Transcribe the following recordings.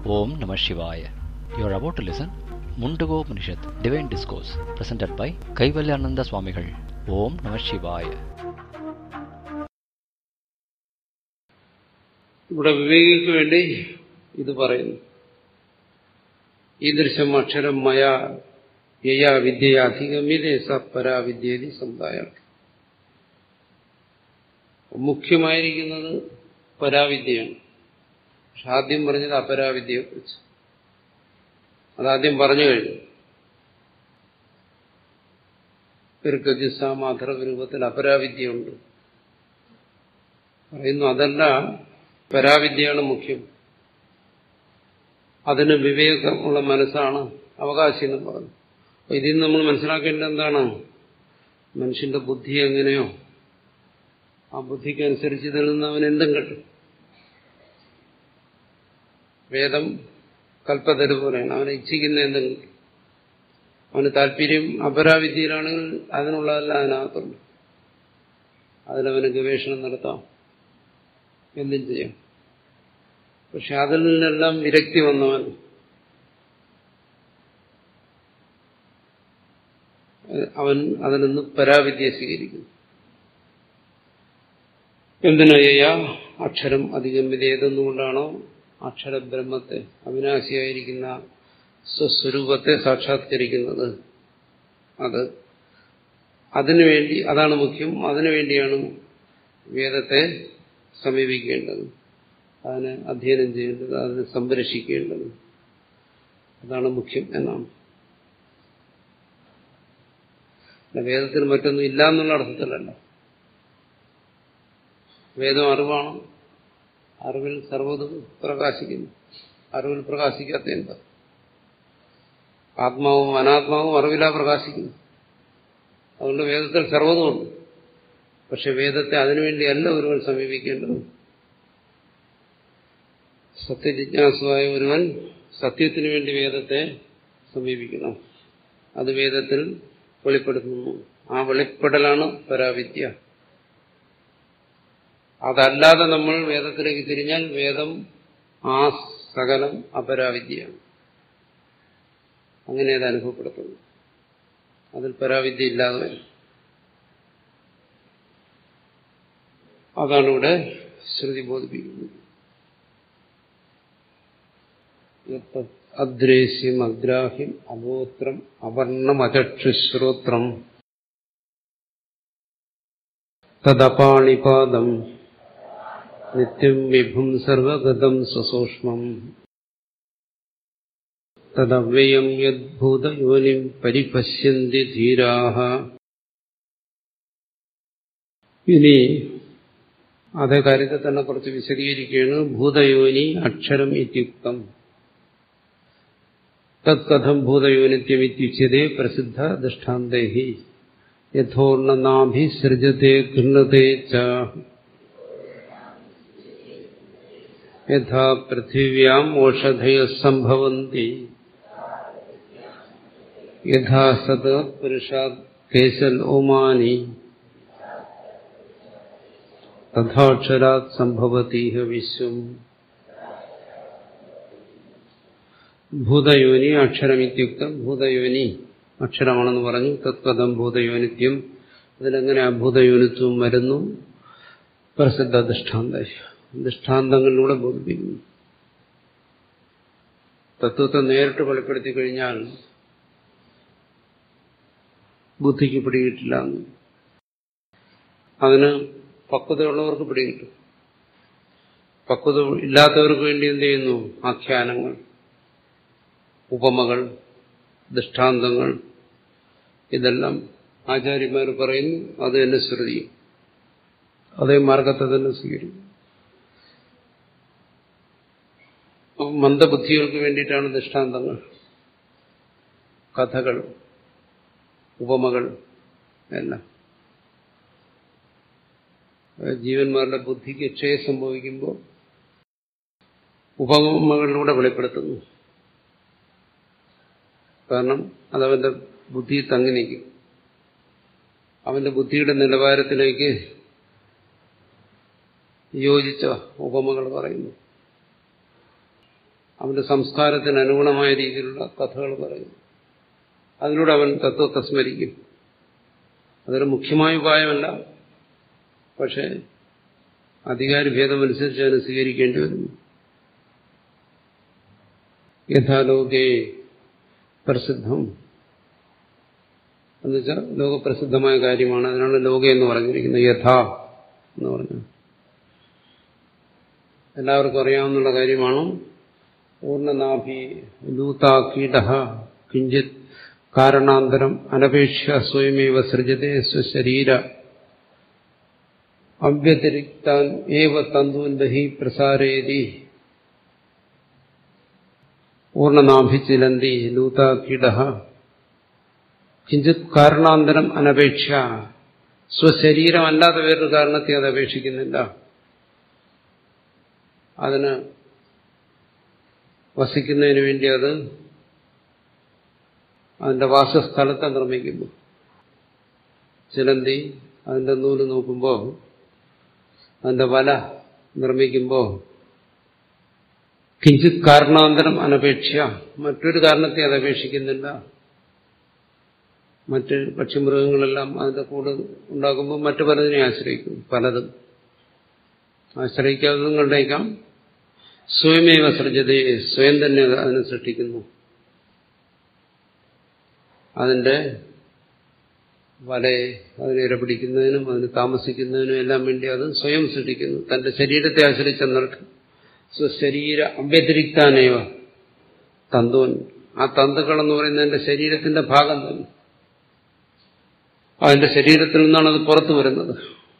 Om Namah Shivaya. You are about to listen Mundago Upanishad, Divine Discourse, presented by Kaivalyananda Swamigal. Om Namah Shivaya. ഇവിടെ വിവേകിക്ക് വേണ്ടി ഇത് പറയുന്നു ഈദൃശം അക്ഷരം മയ യയാ വിദ്യയാ അധിഗമ്യതേ സ പരാവിദ്യേതി സമുദായ മുഖ്യമായിരിക്കുന്നത് പരാവിദ്യയാണ് പക്ഷെ ആദ്യം പറഞ്ഞത് അപരാവിദ്യയെ കുറിച്ച് അതാദ്യം പറഞ്ഞു കഴിഞ്ഞു മാധവ രൂപത്തിൽ അപരാവിദ്യയുണ്ട് പറയുന്നു അതല്ല പരാവിദ്യയാണ് മുഖ്യം അതിന് വിവേകമുള്ള മനസ്സാണ് അവകാശി എന്ന് പറഞ്ഞു അപ്പൊ ഇതിൽ നിന്ന് നമ്മൾ മനസ്സിലാക്കേണ്ടത് എന്താണ് മനുഷ്യന്റെ ബുദ്ധി എങ്ങനെയോ ആ ബുദ്ധിക്കനുസരിച്ച് ഇതിൽ നിന്ന് അവൻ എന്തും കിട്ടും വേദം കൽപ്പതരു പോലെയാണ് അവനെ ഇച്ഛിക്കുന്ന എന്തും കിട്ടും അവന് താല്പര്യം അപരാവിദ്യയിലാണെങ്കിൽ അതിനുള്ളതല്ല അതിനകത്തുണ്ട് അതിലവന് ഗവേഷണം നടത്താം എന്തും ചെയ്യാം പക്ഷെ അതിൽ നിന്നെല്ലാം വിരക്തി വന്നവൻ അവൻ അതിൽ നിന്ന് പരാവിദ്യ സ്വീകരിക്കുന്നു എന്തിനയ്യ അക്ഷരം അധിഗമ്യത ഏതെന്നുകൊണ്ടാണോ അക്ഷരബ്രഹ്മത്തെ അവിനാശിയായിരിക്കുന്ന സ്വസ്വരൂപത്തെ സാക്ഷാത്കരിക്കുന്നത് അത് അതിനുവേണ്ടി അതാണ് മുഖ്യം അതിനുവേണ്ടിയാണ് വേദത്തെ സമീപിക്കേണ്ടത് അതിനെ അധ്യയനം ചെയ്യേണ്ടത് അതിനെ സംരക്ഷിക്കേണ്ടത് അതാണ് മുഖ്യം എന്നാണ് വേദത്തിൽ മറ്റൊന്നും ഇല്ല എന്നുള്ള അർത്ഥത്തിലല്ല വേദം അറിവാണ് അറിവിൽ സർവ്വതും പ്രകാശിക്കുന്നു അറിവിൽ പ്രകാശിക്കാത്ത എന്താ ആത്മാവും അനാത്മാവും അറിവിലാ പ്രകാശിക്കുന്നു അതുകൊണ്ട് വേദത്തിൽ സർവ്വതുമുണ്ട് പക്ഷെ വേദത്തെ അതിനുവേണ്ടിയല്ല ഒരുവൻ സമീപിക്കേണ്ടത് സത്യജിജ്ഞാസുവായ ഒരുവൻ സത്യത്തിനു വേണ്ടി വേദത്തെ സമീപിക്കണം അത് വേദത്തിൽ വെളിപ്പെടുത്തുന്നു ആ വെളിപ്പെടലാണ് പരാവിദ്യ അതല്ലാതെ നമ്മൾ വേദത്തിലേക്ക് തിരിഞ്ഞാൽ വേദം ആ സകലം അപരാവിദ്യയാണ് അങ്ങനെ അത് അനുഭവപ്പെടുത്തുന്നു അതിൽ പരാവിദ്യ ഇല്ലാതെ വരും അതാണ് ഇവിടെ ശ്രുതി ബോധിപ്പിക്കുന്നത് അദ്രേശ്യം അഗ്രാഹ്യം അഗോത്രം അവർണമചക്ഷുശ്രോത്രം തദപാണിപാദം നിത്യം വിഭും സർവഗതം സ്വസൂക്ഷ്മം തദവ്യയം യദ്ഭൂതയോനിം പരിപശ്യന്തി ധീരാഹ ഇനി അതേ കാര്യത്തെ തന്നെ കുറച്ച് വിശദീകരിക്കുകയാണ് ഭൂതയോനി അക്ഷരം ഇത്യുക്തം തത്കഥം ഭൂതയോനിത്യമിത്യുച്യതേ പ്രസിദ്ധ ദൃഷ്ടാന്തേ യഥോർണനാഭിസൃജത്തെ ഗൃഹത്തെ ച യഥാ പൃഥിവ്യാം ഓഷധയ സംഭവന്തി യഥാ സത് പുരുഷാത് കേശൽ ഓമാനി തഥാക്ഷരാത് സംഭവതീഹ വിശ്വം ഭൂതയോനി അക്ഷരമിത്യുക്തം ഭൂതയോനി അക്ഷരമാണെന്ന് പറഞ്ഞു തത്പദം ഭൂതയോനിത്യം അതിലെങ്ങനെ അഭൂതയോനിത്വം വരുന്നു പ്രസിദ്ധ ദൃഷ്ടാന്ത ദൃഷ്ടാന്തങ്ങളിലൂടെ ബോധിപ്പിക്കുന്നു തത്വത്തെ നേരിട്ട് വെളിപ്പെടുത്തി കഴിഞ്ഞാൽ ബുദ്ധിക്ക് പിടികിട്ടില്ല അതിന് പക്വതയുള്ളവർക്ക് പിടികിട്ടും പക്വത ഇല്ലാത്തവർക്ക് വേണ്ടി എന്ത് ചെയ്യുന്നു ആഖ്യാനങ്ങൾ ഉപമകൾ ദൃഷ്ടാന്തങ്ങൾ ഇതെല്ലാം ആചാര്യന്മാർ പറയുന്നു അത് തന്നെ ശ്രുതി അതേ മാർഗത്തെ തന്നെ സ്വീകരിക്കും മന്ദബുദ്ധികൾക്ക് വേണ്ടിയിട്ടാണ് ദൃഷ്ടാന്തങ്ങൾ കഥകൾ ഉപമകൾ എല്ലാം ജീവന്മാരുടെ ബുദ്ധിക്ക് ക്ഷയം സംഭവിക്കുമ്പോൾ ഉപമകളിലൂടെ വെളിപ്പെടുത്തുന്നു കാരണം അതവന്റെ ബുദ്ധി തങ്ങി നിൽക്കും അവന്റെ ബുദ്ധിയുടെ നിലവാരത്തിലേക്ക് യോജിച്ച ഉപമകൾ പറയുന്നു അവന്റെ സംസ്കാരത്തിന് അനുഗുണമായ രീതിയിലുള്ള കഥകൾ പറയും അതിലൂടെ അവൻ തത്വത്തെ സ്മരിക്കും അതൊരു മുഖ്യമായ ഉപായമല്ല പക്ഷേ അധികാരി ഭേദമനുസരിച്ച് അതിനെ സ്വീകരിക്കേണ്ടി വരുന്നു യഥാലോകേ പ്രസിദ്ധം എന്നുവെച്ചാൽ ലോകപ്രസിദ്ധമായ കാര്യമാണ് അതിനാണ് ലോക എന്ന് പറഞ്ഞിരിക്കുന്നത് യഥാ എന്ന് പറഞ്ഞു എല്ലാവർക്കും അറിയാവുന്ന കാര്യമാണ് പൂർണ്ണനാഭി ലൂത കീട കിഞ്ചിത് കാരണാന്തരം അനപേക്ഷ സ്വയമേവ സൃജത്തെ സ്വശരീര അവ്യതിരിക്താൻ ഏവ തന്തുൻ ബഹി പ്രസാരേതി പൂർണ്ണനാഭിച്ചിലന്തി ലൂത കീട കിഞ്ചിത് കാരണാന്തരം അനപേക്ഷ സ്വശരീരമല്ലാത്ത വേറൊരു കാരണത്തെ അത് അപേക്ഷിക്കുന്നില്ല അതിന് വസിക്കുന്നതിന് വേണ്ടി അത് അതിന്റെ വാസസ്ഥലത്തെ നിർമ്മിക്കുന്നു ചിലന്തി അതിന്റെ നൂല് നോക്കുമ്പോൾ അതിന്റെ വല നിർമ്മിക്കുമ്പോൾ കിഞ്ചിത് കാരണാന്തരം അനപേക്ഷ മറ്റൊരു കാരണത്തെ അത് അപേക്ഷിക്കുന്നില്ല മറ്റ് പക്ഷിമൃഗങ്ങളെല്ലാം അതിന്റെ കൂട് ഉണ്ടാക്കുമ്പോൾ മറ്റു പലതിനെ ആശ്രയിക്കും പലതും ആശ്രയിക്കാത്തതും കണ്ടേക്കാം സ്വയമേവ സൃജതയെ സ്വയം തന്നെ അതിനെ സൃഷ്ടിക്കുന്നു അതിന്റെ വലയെ അതിനെ ഇരപിടിക്കുന്നതിനും അതിന് താമസിക്കുന്നതിനും എല്ലാം വേണ്ടി അത് സ്വയം സൃഷ്ടിക്കുന്നു തന്റെ ശരീരത്തെ ആശ്രയിച്ച നിർക്ക് സ്വശരീര അവ്യതിരിക്താനേവ തന്തുവൻ ആ തന്തുക്കൾ എന്ന് പറയുന്നത് എന്റെ ശരീരത്തിന്റെ ഭാഗം തന്നെ അതിന്റെ ശരീരത്തിൽ നിന്നാണ് അത് പുറത്തു വരുന്നത്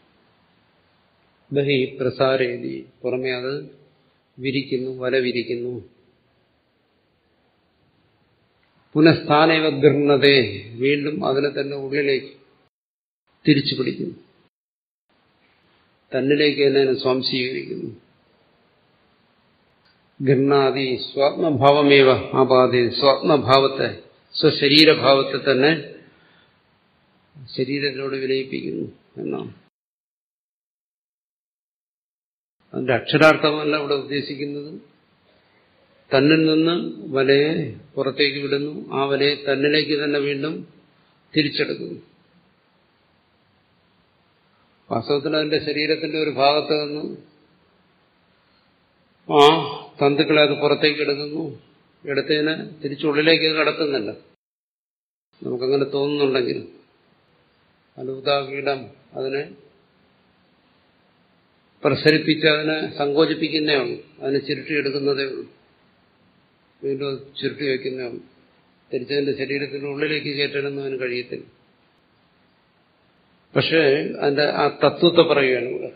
ബഹി പ്രസാരേതി പുറമെ അത് വിരിക്കുന്നു വല വിരിക്കുന്നു പുനഃസ്ഥാനേവ ഗൃഹണതേ വീണ്ടും അതിനെ തന്നെ ഉള്ളിലേക്ക് തിരിച്ചു പിടിക്കുന്നു തന്നിലേക്ക് തന്നെ സ്വാംശീകരിക്കുന്നു ഗൃഹാദി സ്വാത്മഭാവമേവ ആപാതി സ്വാത്മഭാവത്തെ സ്വശരീരഭാവത്തെ തന്നെ ശരീരത്തിനോട് വിലയിപ്പിക്കുന്നു എന്നാണ് അതിന്റെ അക്ഷരാർത്ഥമല്ല ഇവിടെ ഉദ്ദേശിക്കുന്നത് തന്നിൽ നിന്ന് വലയെ പുറത്തേക്ക് വിടുന്നു ആ വലയെ തന്നിലേക്ക് തന്നെ വീണ്ടും തിരിച്ചെടുക്കുന്നു വാസ്തവത്തിൽ അതിന്റെ ശരീരത്തിന്റെ ഒരു ഭാഗത്ത് നിന്ന് ആ തന്തുക്കളെ അത് പുറത്തേക്ക് എടുക്കുന്നു എടുത്തതിന് തിരിച്ചുള്ളിലേക്ക് കടത്തുന്നില്ല നമുക്കങ്ങനെ തോന്നുന്നുണ്ടെങ്കിൽ അലൂതാകീടം അതിനെ പ്രസരിപ്പിച്ച് അതിനെ സങ്കോചിപ്പിക്കുന്നേ ഉള്ളൂ അതിനെ ചുരുട്ടിയെടുക്കുന്നതേ ഉള്ളൂ വീണ്ടും ചുരുട്ടി വയ്ക്കുന്നേ ഉള്ളൂ തിരിച്ചതിന്റെ ശരീരത്തിന്റെ ഉള്ളിലേക്ക് കയറ്റണമെന്നതിന് കഴിയത്തില്ല പക്ഷേ അതിന്റെ ആ തത്വത്തെ പറയുകയാണ് ഇവിടെ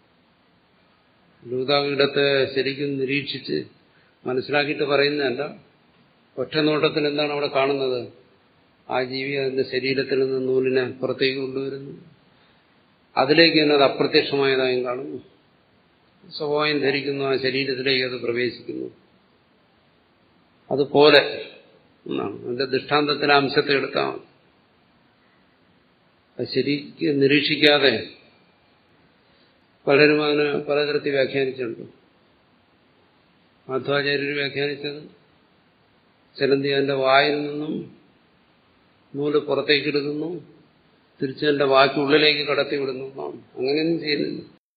ലൂതാകീടത്തെ ശരിക്കും നിരീക്ഷിച്ച് മനസ്സിലാക്കിയിട്ട് പറയുന്നതല്ല ഒറ്റ നോട്ടത്തിൽ എന്താണ് അവിടെ കാണുന്നത് ആ ജീവി അതിന്റെ ശരീരത്തിൽ നിന്ന് നൂലിനെ പുറത്തേക്ക് കൊണ്ടുവരുന്നു അതിലേക്ക് തന്നെ അത് അപ്രത്യക്ഷമായതായും കാണുന്നു സ്വഭാവം ധരിക്കുന്നു ആ ശരീരത്തിലേക്ക് അത് പ്രവേശിക്കുന്നു അതുപോലെ എന്നാണ് അതിന്റെ ദൃഷ്ടാന്തത്തിലെ അംശത്തെ എടുത്താൽ മതി അത് ശരിക്ക് നിരീക്ഷിക്കാതെ പലരും അതിന് പലതരത്തിൽ വ്യാഖ്യാനിച്ചിട്ടുണ്ട് മാധ്വാചാര്യർ വ്യാഖ്യാനിച്ചത് ചിലന്തി അതിന്റെ വായിൽ നിന്നും നൂല് പുറത്തേക്ക് എടുക്കുന്നു തിരിച്ച് എന്റെ വാക്ക് ഉള്ളിലേക്ക് കടത്തി വിടുന്നു എന്നാണ് അങ്ങനെയൊന്നും ചെയ്യുന്നില്ല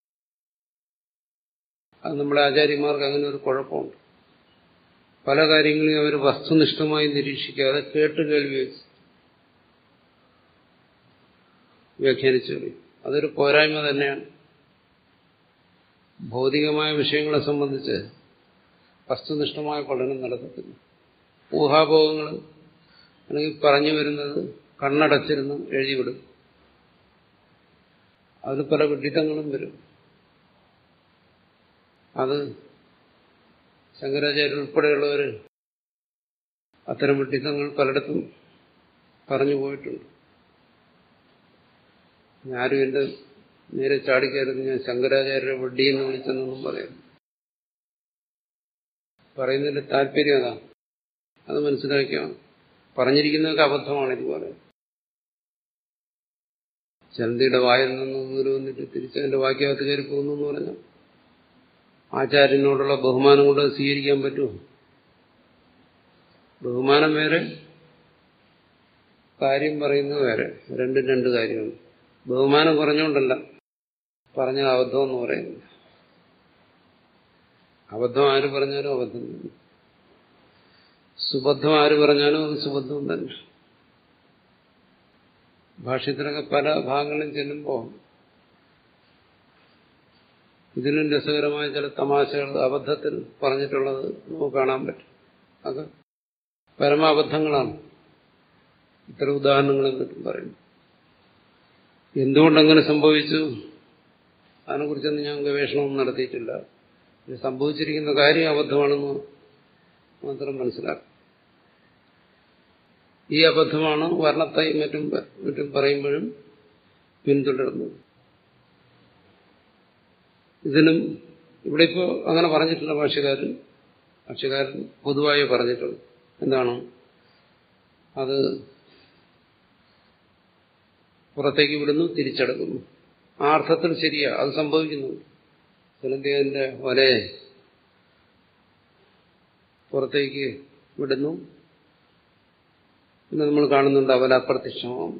അത് നമ്മുടെ ആചാര്യന്മാർക്ക് അങ്ങനെ ഒരു കുഴപ്പമുണ്ട് പല കാര്യങ്ങളെയും അവർ വസ്തുനിഷ്ഠമായി നിരീക്ഷിക്കാതെ കേട്ട് കേൾവി വെച്ച് വ്യാഖ്യാനിച്ചു കളയും അതൊരു പോരായ്മ തന്നെയാണ് ഭൗതികമായ വിഷയങ്ങളെ സംബന്ധിച്ച് വസ്തുനിഷ്ഠമായ പഠനം നടത്തത്തില്ല ഊഹാഭോഗങ്ങൾ അല്ലെങ്കിൽ പറഞ്ഞു വരുന്നത് കണ്ണടച്ചിരുന്ന് എഴുതിവിടും അതിൽ പല വിഡിത്തങ്ങളും വരും അത് ശങ്കരാചാര്യ ഉൾപ്പെടെയുള്ളവർ അത്തരം വിഡിത്തങ്ങൾ പലയിടത്തും പറഞ്ഞു പോയിട്ടുണ്ട് ഞാനും എന്റെ നേരെ ചാടിക്കയറുന്നു ഞാൻ ശങ്കരാചാര്യരെ വഡ്ഡി എന്ന് വിളിച്ചെന്നൊന്നും പറയാം പറയുന്നതിന്റെ താല്പര്യം അതാ അത് മനസ്സിലാക്കിയാണ് പറഞ്ഞിരിക്കുന്നതൊക്കെ അബദ്ധമാണ് ഇത് പറയാം ചന്തിയുടെ വായിൽ നിന്ന് ദൂരം വന്നിട്ട് തിരിച്ച് അതിന്റെ വാക്യകത്ത് കയറി പോകുന്നു എന്ന് പറഞ്ഞാൽ ആചാര്യനോടുള്ള ബഹുമാനം കൊണ്ട് സ്വീകരിക്കാൻ പറ്റുമോ ബഹുമാനം വേറെ കാര്യം പറയുന്നത് വേറെ രണ്ടും രണ്ട് കാര്യമാണ് ബഹുമാനം കുറഞ്ഞുകൊണ്ടല്ല പറഞ്ഞ അബദ്ധം എന്ന് പറയുന്നത് അബദ്ധം ആര് പറഞ്ഞാലും അബദ്ധം തന്നെ സുബദ്ധം ആര് പറഞ്ഞാലും അത് സുബദ്ധം തന്നെ ഭാഷ്യത്തിലൊക്കെ പല ഭാഗങ്ങളും ചെല്ലുമ്പോൾ ഇതിലും രസകരമായ ചില തമാശകൾ അബദ്ധത്തിൽ പറഞ്ഞിട്ടുള്ളത് നമുക്ക് കാണാൻ പറ്റും അത് പരമാബദ്ധങ്ങളാണ് ഇത്തരം ഉദാഹരണങ്ങളും മറ്റും പറയുന്നു എന്തുകൊണ്ടങ്ങനെ സംഭവിച്ചു അതിനെക്കുറിച്ചൊന്നും ഞാൻ ഗവേഷണമൊന്നും നടത്തിയിട്ടില്ല ഇത് സംഭവിച്ചിരിക്കുന്ന കാര്യം അബദ്ധമാണെന്ന് മാത്രം മനസ്സിലാക്കും ഈ അബദ്ധമാണ് വർണ്ണത്തായി മറ്റും മറ്റും പറയുമ്പോഴും പിന്തുടരുന്നത് ഇതിനും ഇവിടെ ഇപ്പോൾ അങ്ങനെ പറഞ്ഞിട്ടില്ല ഭാഷ്യക്കാരൻ ഭാഷ്യക്കാരൻ പൊതുവായി പറഞ്ഞിട്ടുള്ളൂ എന്താണ് അത് പുറത്തേക്ക് വിടുന്നു തിരിച്ചടക്കുന്നു ആ അർത്ഥത്തിൽ ശരിയാ അത് സംഭവിക്കുന്നു ചിലന്തിയതിന്റെ ഒരേ പുറത്തേക്ക് വിടുന്നു പിന്നെ നമ്മൾ കാണുന്നുണ്ട് അവല അപ്രത്യക്ഷമാകുന്നു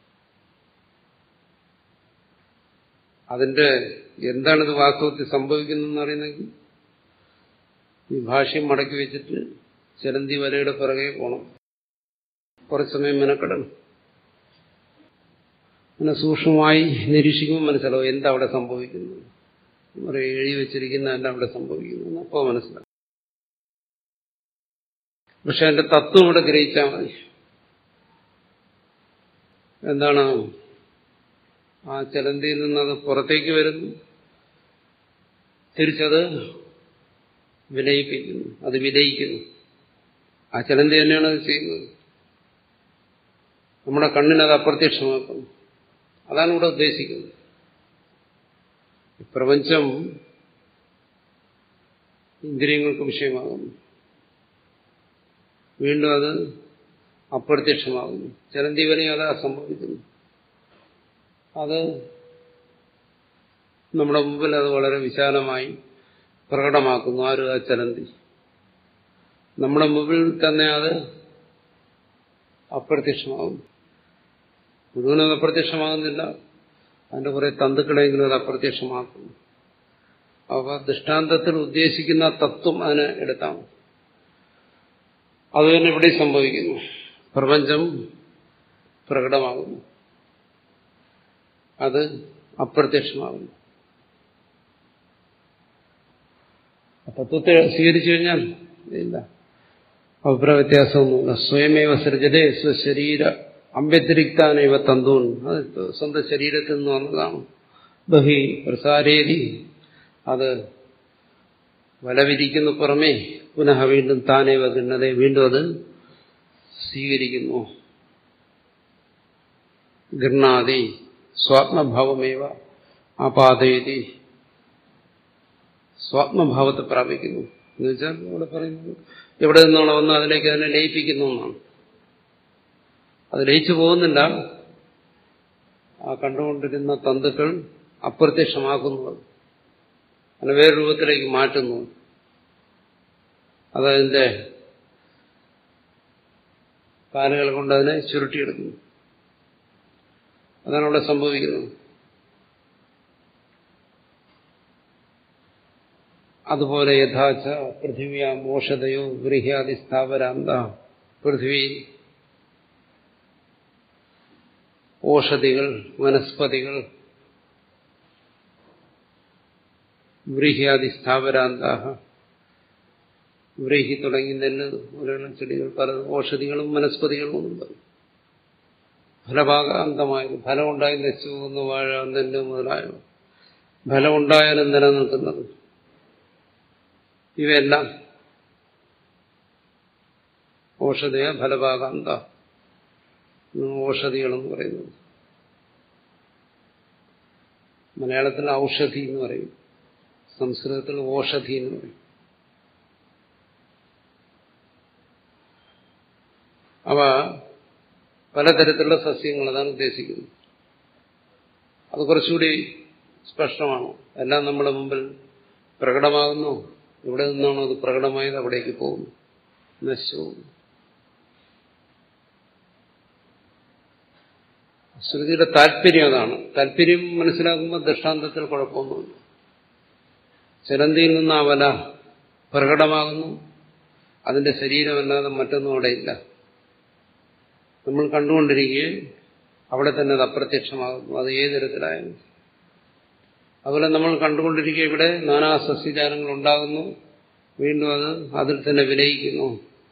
അതിന്റെ എന്താണിത് വാസ്തവത്തിൽ സംഭവിക്കുന്നതെന്ന് അറിയുന്നെങ്കിൽ ഈ ഭാഷ്യം മടക്കി വെച്ചിട്ട് ചിലന്തി വലയുടെ പിറകെ പോകണം കുറച്ച് സമയം മെനക്കെടണം അങ്ങനെ സൂക്ഷ്മമായി നിരീക്ഷിക്കുമ്പോൾ മനസ്സിലാവും എന്താ അവിടെ സംഭവിക്കുന്നത് പറയും എഴുതി വെച്ചിരിക്കുന്ന എന്താ അവിടെ സംഭവിക്കുന്നത് അപ്പോൾ മനസ്സിലാവും പക്ഷെ അതിന്റെ തത്വം ഇവിടെ ഗ്രഹിച്ചാൽ മതി എന്താണ് ആ ചലന്തിയിൽ നിന്നത് പുറത്തേക്ക് വരുന്നു തിരിച്ചത് വിലയിപ്പിക്കുന്നു അത് വിലയിക്കുന്നു ആ ചലന്തി തന്നെയാണ് അത് ചെയ്യുന്നത് നമ്മുടെ കണ്ണിനത് അപ്രത്യക്ഷമാക്കുന്നു അതാണ് ഇവിടെ ഉദ്ദേശിക്കുന്നത് പ്രപഞ്ചം ഇന്ദ്രിയങ്ങൾക്ക് വിഷയമാകുന്നു വീണ്ടും അത് അപ്രത്യക്ഷമാകുന്നു ചലന്തി വരെയും അതാ സംഭവിക്കുന്നു അത് നമ്മുടെ മുമ്പിൽ അത് വളരെ വിശാലമായി പ്രകടമാക്കുന്നു ആരും ആ ചലന്തി നമ്മുടെ മുമ്പിൽ തന്നെ അത് അപ്രത്യക്ഷമാകുന്നു മുഴുവനും അത് അപ്രത്യക്ഷമാകുന്നില്ല അതിന്റെ കുറെ തന്തുക്കളെങ്കിലും അത് അപ്രത്യക്ഷമാക്കുന്നു അവ ദൃഷ്ടാന്തത്തിൽ ഉദ്ദേശിക്കുന്ന തത്വം അതിനെ എടുത്താൽ അത് തന്നെ ഇവിടെ സംഭവിക്കുന്നു പ്രപഞ്ചം പ്രകടമാകുന്നു അത് അപ്രത്യക്ഷമാകുന്നു തത്വത്തെ സ്വീകരിച്ചു കഴിഞ്ഞാൽ ഇല്ല അഭിപ്രായ വ്യത്യാസമൊന്നുമില്ല സ്വയമേവ സൃജതേ സ്വശരീര അഭ്യതിരിക്താനൈവ തന്തൂൺ അത് സ്വന്തം ശരീരത്തിൽ നിന്ന് വന്നതാണ് ബഹി പ്രസാരേരി അത് വലവിരിക്കുന്നു പുറമേ പുനഃ വീണ്ടും താനേവ ഗണ്ണതെ വീണ്ടും അത് സ്വീകരിക്കുന്നു ഗൃണാതി സ്വാത്മഭാവമേവ ആപാതയതി സ്വാത്മഭാവത്തെ പ്രാപിക്കുന്നു എന്ന് വെച്ചാൽ ഇവിടെ പറയുന്നത് എവിടെ നിന്നാണോ വന്ന് അതിലേക്ക് അതിനെ ലയിപ്പിക്കുന്നു എന്നാണ് അത് ലയിച്ചു പോകുന്നില്ല ആ കണ്ടുകൊണ്ടിരുന്ന തന്തുക്കൾ അപ്രത്യക്ഷമാക്കുന്നു അതിനെ വേറെ രൂപത്തിലേക്ക് മാറ്റുന്നു അതതിന്റെ കാലുകൾ കൊണ്ട് അതിനെ ചുരുട്ടിയെടുക്കുന്നു അതാണ് അവിടെ സംഭവിക്കുന്നത് അതുപോലെ യഥാച്ച പൃഥിവ്യ മോഷതയോ ഗൃഹ്യാദി സ്ഥാപരാന്ത പൃഥ്വി ഓഷധികൾ വനസ്പതികൾ വ്രീഹ്യാദി സ്ഥാപരാന്ത വ്രീഹി തുടങ്ങി നെല്ല് പോലെയുള്ള ചെടികൾ പല ഓഷധികളും വനസ്പതികളും ഉണ്ട് ഫലഭാഗാന്തമായത് ഫലമുണ്ടായി നശിച്ചു പോകുന്ന വാഴ നെല്ല് മുതലായവ ഫലമുണ്ടായാലും നിലനിൽക്കുന്നത് ഇവയെല്ലാം ഓഷധയ ഫലഭാഗാന്ത ഓഷധികളെന്ന് പറയുന്നത് മലയാളത്തിൽ ഔഷധി എന്ന് പറയും സംസ്കൃതത്തിൽ ഓഷധി എന്ന് പറയും അവ പലതരത്തിലുള്ള സസ്യങ്ങൾ അതാണ് ഉദ്ദേശിക്കുന്നത് അത് കുറച്ചുകൂടി സ്പഷ്ടമാണ് എല്ലാം നമ്മുടെ മുമ്പിൽ പ്രകടമാകുന്നു ഇവിടെ നിന്നാണോ അത് പ്രകടമായത് അവിടേക്ക് പോകുന്നു നശിച്ചു പോകുന്നു ശ്രുതിയുടെ താല്പര്യം അതാണ് താല്പര്യം മനസ്സിലാക്കുമ്പോൾ ദൃഷ്ടാന്തത്തിൽ കുഴപ്പമൊന്നുമില്ല ചിലന്തിയിൽ നിന്ന് ആ വല പ്രകടമാകുന്നു അതിന്റെ ശരീരമല്ലാതെ മറ്റൊന്നും അവിടെ ഇല്ല നമ്മൾ കണ്ടുകൊണ്ടിരിക്കെ അവിടെ തന്നെ അത് അപ്രത്യക്ഷമാകുന്നു അത് ഏത് തരത്തിലായാലും അതുപോലെ നമ്മൾ കണ്ടുകൊണ്ടിരിക്കുക ഇവിടെ നാനാ സസ്യജാലങ്ങൾ ഉണ്ടാകുന്നു വീണ്ടും അത് അതിൽ തന്നെ വിലയിക്കുന്നു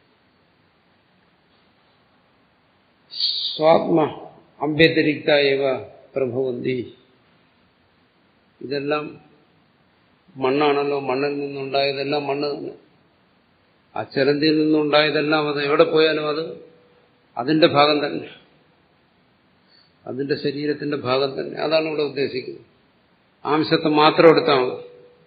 സ്വാത്മ അഭ്യതിരിക്തായവ പ്രഭവന്തി ഇതെല്ലാം മണ്ണാണല്ലോ മണ്ണിൽ നിന്നുണ്ടായതെല്ലാം മണ്ണ് തന്നെ ആ ചരന്തിയിൽ നിന്നുണ്ടായതെല്ലാം അത് എവിടെ പോയാലും അത് അതിന്റെ ഭാഗം തന്നെ അതിന്റെ ശരീരത്തിന്റെ ഭാഗം തന്നെ അതാണ് ഇവിടെ ഉദ്ദേശിക്കുന്നത് ആംശത്തെ മാത്രം എടുത്താൽ മതി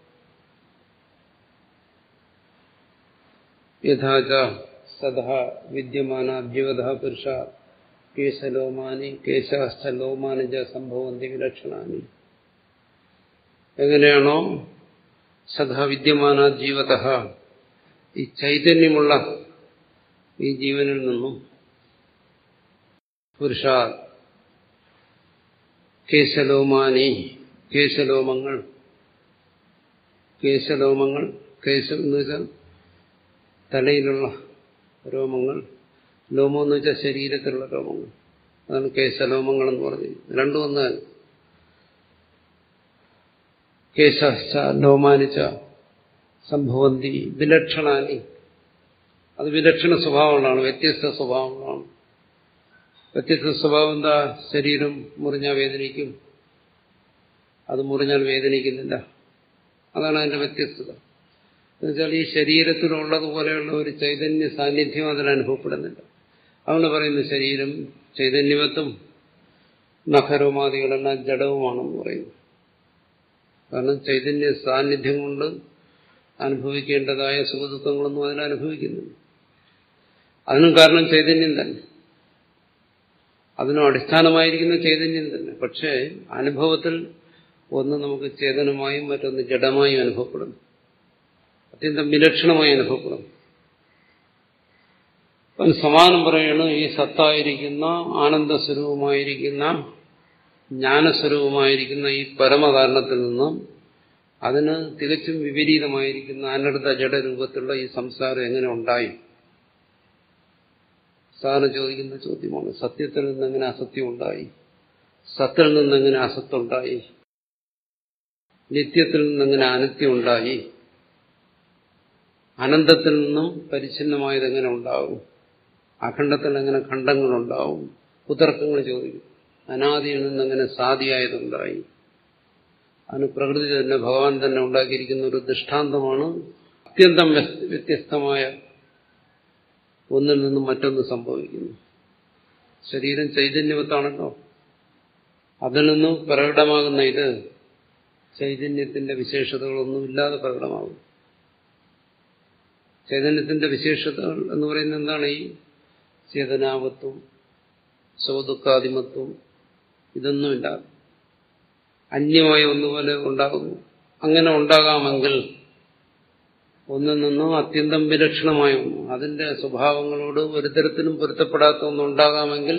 യഥാച സദ വിദ്യമാന ജീവത പുരുഷ കേശലോമാനി കേശസ്ഥലോമാനിജ സംഭവന്തി വിലക്ഷണാനി എങ്ങനെയാണോ സദാ വിദ്യമാന ജീവത ഈ ചൈതന്യമുള്ള ഈ ജീവനിൽ നിന്നും പുരുഷ കേശലോമാനി കേശലോമങ്ങൾ കേശലോമങ്ങൾ കേശം എന്ന് വെച്ചാൽ തലയിലുള്ള രോമങ്ങൾ ലോമം എന്ന് വെച്ചാൽ ശരീരത്തിലുള്ള രോമങ്ങൾ അതാണ് കേശലോമങ്ങൾ എന്ന് പറഞ്ഞത് രണ്ടും ഒന്ന് തന്നെ കേശ ലോമാനിച്ച സംഭവന്തി വിലക്ഷണാനി അത് വിലക്ഷണ സ്വഭാവങ്ങളാണ് വ്യത്യസ്ത സ്വഭാവങ്ങളാണ് വ്യത്യസ്ത സ്വഭാവം എന്താ ശരീരം മുറിഞ്ഞാൽ വേദനിക്കും അത് മുറിഞ്ഞാൽ വേദനിക്കുന്നില്ല അതാണ് അതിന്റെ വ്യത്യസ്തത എന്നുവെച്ചാൽ ഈ ശരീരത്തിലുള്ളതുപോലെയുള്ള ഒരു ചൈതന്യ സാന്നിധ്യം അതിൽ അനുഭവപ്പെടുന്നില്ല അതുകൊണ്ട് പറയുന്നു ശരീരം ചൈതന്യവത്തും നഖരോമാദികളെല്ലാം ജഡവുമാണെന്ന് പറയുന്നു കാരണം ചൈതന്യ സാന്നിധ്യം കൊണ്ട് അനുഭവിക്കേണ്ടതായ സുഖദുഃഖങ്ങളൊന്നും അതിൽ അനുഭവിക്കുന്നില്ല അതിനും കാരണം ചൈതന്യം തന്നെ അതിനും അടിസ്ഥാനമായിരിക്കുന്ന ചൈതന്യം തന്നെ പക്ഷേ അനുഭവത്തിൽ ഒന്ന് നമുക്ക് ചേതനമായും മറ്റൊന്ന് ജഡമായും അനുഭവപ്പെടുന്നു അത്യന്തം വിലക്ഷണമായി അനുഭവപ്പെടുന്നു അവൻ സമാനം പറയാണ് ഈ സത്തായിരിക്കുന്ന ആനന്ദസ്വരൂപമായിരിക്കുന്ന ജ്ഞാനസ്വരൂപമായിരിക്കുന്ന ഈ പരമകാരണത്തിൽ നിന്നും അതിന് തികച്ചും വിപരീതമായിരിക്കുന്ന അനർഥ ജഡരൂപത്തിലുള്ള ഈ സംസാരം എങ്ങനെ ഉണ്ടായി സാധാരണ ചോദിക്കുന്ന ചോദ്യമാണ് സത്യത്തിൽ നിന്നെങ്ങനെ അസത്യം ഉണ്ടായി സത്തിൽ നിന്നെങ്ങനെ അസത്തുണ്ടായി നിത്യത്തിൽ നിന്നെങ്ങനെ അനിത്യം ഉണ്ടായി അനന്തത്തിൽ നിന്നും പരിച്ഛിന്നമായത് എങ്ങനെ ഉണ്ടാവും അഖണ്ഡത്തിൽ എങ്ങനെ ഖണ്ഡങ്ങളുണ്ടാവും കുതർക്കങ്ങൾ ചോദിക്കും അനാദിയിൽ നിന്നെങ്ങനെ സാദിയായതുണ്ടായി അതിന് പ്രകൃതി തന്നെ ഭഗവാൻ തന്നെ ഉണ്ടാക്കിയിരിക്കുന്ന ഒരു ദൃഷ്ടാന്തമാണ് അത്യന്തം വ്യത്യസ്തമായ ഒന്നിൽ നിന്നും മറ്റൊന്ന് സംഭവിക്കുന്നു ശരീരം ചൈതന്യവത്താണല്ലോ അതിൽ നിന്നും പ്രകടമാകുന്ന ഇത് ചൈതന്യത്തിന്റെ വിശേഷതകളൊന്നും ഇല്ലാതെ പ്രകടമാകും ചൈതന്യത്തിന്റെ വിശേഷതകൾ എന്ന് പറയുന്നത് എന്താണ് ഈ ചേതനാവത്വം സ്വദുഃഖാദിമത്വം ഇതൊന്നുമില്ല അന്യമായ ഒന്നുപോലെ ഉണ്ടാകുന്നു അങ്ങനെ ഉണ്ടാകാമെങ്കിൽ ഒന്നിൽ നിന്നും അത്യന്തം വിലക്ഷണമായ ഒന്ന് അതിന്റെ സ്വഭാവങ്ങളോട് ഒരു തരത്തിലും പൊരുത്തപ്പെടാത്ത ഒന്നുണ്ടാകാമെങ്കിൽ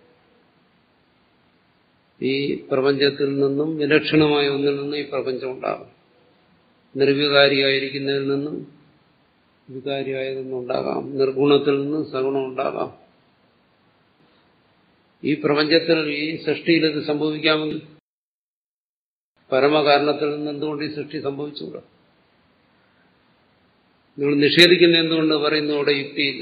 ഈ പ്രപഞ്ചത്തിൽ നിന്നും വിലക്ഷണമായ ഒന്നിൽ നിന്നും ഈ പ്രപഞ്ചം ഉണ്ടാകും നിർവികാരിയായിരിക്കുന്നതിൽ നിന്നും വികാരിയായതൊന്നുണ്ടാകാം നിർഗുണത്തിൽ നിന്നും സഗുണം ഉണ്ടാകാം ഈ പ്രപഞ്ചത്തിൽ ഈ സൃഷ്ടിയിൽ ഇത് സംഭവിക്കാമെങ്കിൽ പരമകാരണത്തിൽ നിന്ന് എന്തുകൊണ്ട് ഈ സൃഷ്ടി സംഭവിച്ചുകൂടാ നിങ്ങൾ നിഷേധിക്കുന്ന എന്തുകൊണ്ട് പറയുന്നു അവിടെ യുക്തിയില്ല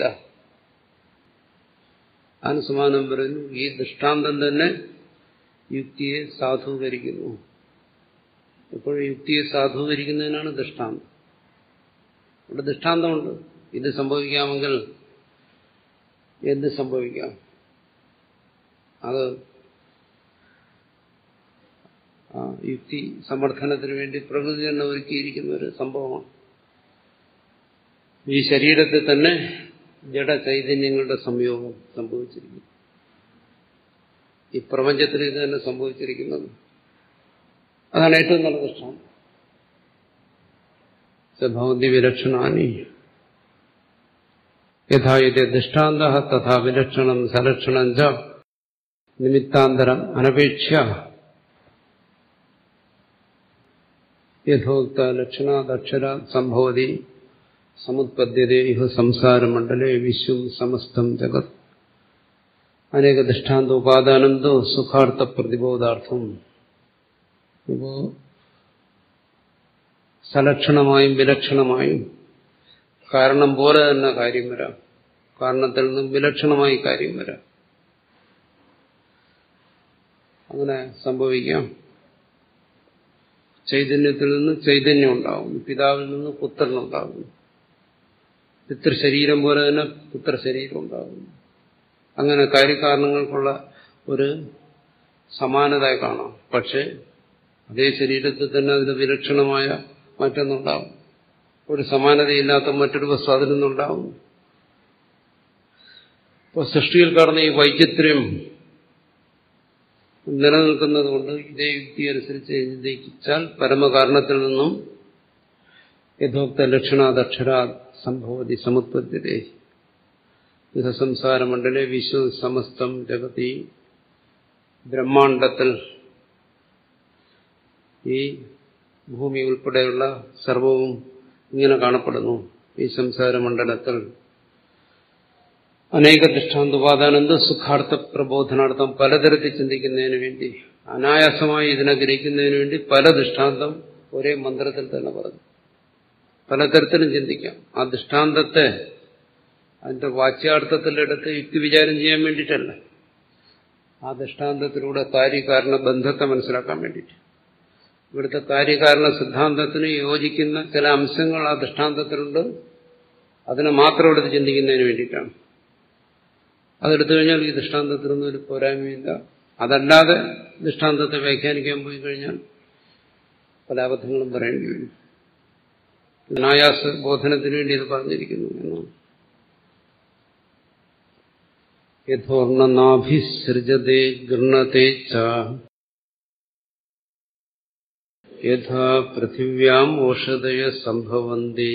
അനുസമാനം പറയുന്നു ഈ ദൃഷ്ടാന്തം തന്നെ യുക്തിയെ സാധൂകരിക്കുന്നു എപ്പോഴും യുക്തിയെ സാധൂകരിക്കുന്നതിനാണ് ദൃഷ്ടാന്തം ഇവിടെ ദൃഷ്ടാന്തമുണ്ട് ഇത് സംഭവിക്കാമെങ്കിൽ എന്ത് സംഭവിക്കാം അത് യുക്തി സമർത്ഥനത്തിന് വേണ്ടി പ്രകൃതി തന്നെ ഒരുക്കിയിരിക്കുന്ന ഒരു സംഭവമാണ് ഈ ശരീരത്തിൽ തന്നെ ജഡ ചൈതന്യങ്ങളുടെ സംയോഗം സംഭവിച്ചിരിക്കുന്നു ഈ പ്രപഞ്ചത്തിൽ ഇത് തന്നെ സംഭവിച്ചിരിക്കുന്നത് അതാണ് ഏറ്റവും നല്ല ദൃഷ്ടാന്തം ഭവന്തി വിലക്ഷണാനി യഥാ ഇത് ദൃഷ്ടാന്ത തഥാ വിലക്ഷണം സലക്ഷണം ച നിമിത്താന്തരം അനപേക്ഷ യഥോക്ത ലക്ഷണാദക്ഷര സംഭവതി സമുത്പദ്യതേ ഇഹ സംസാരമണ്ഡലേ വിശ്വം സമസ്തം ജഗത് അനേക ദൃഷ്ടാന്ത ഉപാദാനന്തോ സുഖാർത്ഥ പ്രതിബോധാർത്ഥം ഇപ്പോ സലക്ഷണമായും വിലക്ഷണമായും കാരണം പോലെ തന്നെ കാര്യം വരാം കാരണത്തിൽ നിന്നും വിലക്ഷണമായി കാര്യം വരാം അങ്ങനെ സംഭവിക്കാം ചൈതന്യത്തിൽ നിന്ന് ചൈതന്യം ഉണ്ടാകും പിതാവിൽ നിന്ന് പുത്രനുണ്ടാകും പിതൃശരീരം പോലെ തന്നെ പുത്രശരീരം ഉണ്ടാകും അങ്ങനെ കാര്യകാരണങ്ങൾക്കുള്ള ഒരു സമാനത കാണാം പക്ഷെ അതേ ശരീരത്തിൽ തന്നെ അതിന് വിലക്ഷണമായ മറ്റൊന്നുണ്ടാവും ഒരു സമാനതയില്ലാത്ത മറ്റൊരു വസ്തു അതിൽ നിന്നുണ്ടാവും ഇപ്പോൾ സൃഷ്ടിയിൽ കാണുന്ന ഈ വൈചിത്ര്യം നിലനിൽക്കുന്നത് കൊണ്ട് ഇതേ യുക്തി അനുസരിച്ച് ചിന്തിച്ചാൽ പരമകാരണത്തിൽ നിന്നും യഥോക്ത ലക്ഷണാദക്ഷരാ സംഭവതി സമുത്പദ്യതേ ഇഹ സംസാരമണ്ഡലെ വിശ്വ സമസ്തം ജഗതി ബ്രഹ്മാണ്ടത്തിൽ ഈ ഭൂമി ഉൾപ്പെടെയുള്ള സർവവും ഇങ്ങനെ കാണപ്പെടുന്നു ഈ സംസാരമണ്ഡലത്തിൽ അനേക ദൃഷ്ടാന്തോപാദാനന്ദ സുഖാർത്ഥ പ്രബോധനാർത്ഥം പലതരത്തിൽ ചിന്തിക്കുന്നതിന് വേണ്ടി അനായാസമായി ഇതിനെ ഗ്രഹിക്കുന്നതിന് വേണ്ടി പല ദൃഷ്ടാന്തം ഒരേ മന്ത്രത്തിൽ തന്നെ പറഞ്ഞു പലതരത്തിലും ചിന്തിക്കാം ആ ദൃഷ്ടാന്തത്തെ അതിന്റെ വാച്യാർത്ഥത്തിലെടുത്ത് യുക്തി വിചാരം ചെയ്യാൻ വേണ്ടിയിട്ടല്ല ആ ദൃഷ്ടാന്തത്തിലൂടെ കാര്യകാരണ ബന്ധത്തെ മനസ്സിലാക്കാൻ വേണ്ടിയിട്ട് ഇവിടുത്തെ കാര്യകാരണ സിദ്ധാന്തത്തിന് യോജിക്കുന്ന ചില അംശങ്ങൾ ആ ദൃഷ്ടാന്തത്തിലുണ്ട് അതിനെ മാത്രം എടുത്ത് ചിന്തിക്കുന്നതിന് വേണ്ടിയിട്ടാണ് അതെടുത്തു കഴിഞ്ഞാൽ ഈ ദൃഷ്ടാന്തത്തിനൊന്നും ഒരു പോരായ്മയില്ല അതല്ലാതെ ദൃഷ്ടാന്തത്തെ വ്യാഖ്യാനിക്കാൻ പോയി കഴിഞ്ഞാൽ പല അബദ്ധങ്ങളും പറയേണ്ടി വരും അനായാസ ബോധനത്തിന് വേണ്ടി ഇത് പറഞ്ഞിരിക്കുന്നു എന്നാണ് യഥോർണനാഭിസൃജതേ ഗൃണത്തെ ച യഥാ പൃഥിവ്യാം ഓഷധയ സംഭവന്തി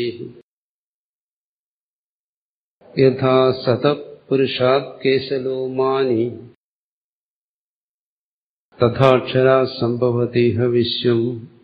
യഥാ സതപുരുഷാത് കേശലോമാനി തഥാക്ഷരാ സംഭവതിഹ വിശ്വം